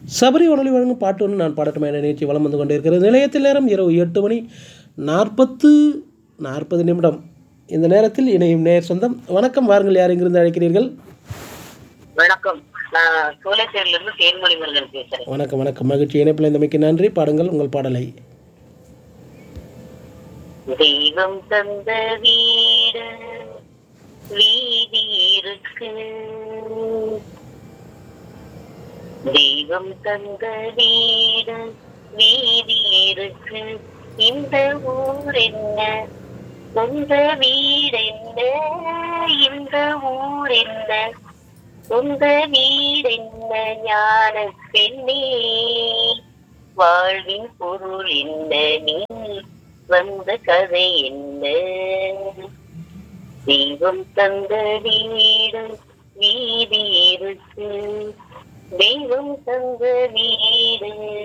சபரி வானொலி வழங்கும் பாட்டு ஒன்று நான் பாடட்டுமா என நிகழ்ச்சி வலம் வந்து கொண்டிருக்கிறது நிலையத்தில் நேரம் இரவு எட்டு மணி நாற்பத்து நாற்பது நிமிடம் இந்த நேரத்தில் இணையும் நேர் சொந்தம் வணக்கம் வாருங்கள் யார் எங்கிருந்து அழைக்கிறீர்கள் வணக்கம் நான் சோழசேரில இருந்து தேன்மொழி முருகன் பேசுறேன் வணக்கம் வணக்கம் மகிழ்ச்சி இணைப்பில் இந்தமைக்கு நன்றி பாடுங்கள் உங்கள் பாடலை தெய்வம் தந்த வீடு வீதி இருக்கு தெய்வம் தந்த வீடு வீதி இருக்கு இந்த ஊர் என்ன சொந்த வீடு என்ன இந்த ஊர் என்ன சொந்த வீடு என்ன ஞான பெண்ணே வாழ்வின் பொருள் என்ன நீ வந்த கதை என்ன தெய்வம் தந்த வீடு வீதி இருக்கு தெய்வம் தந்த வீடு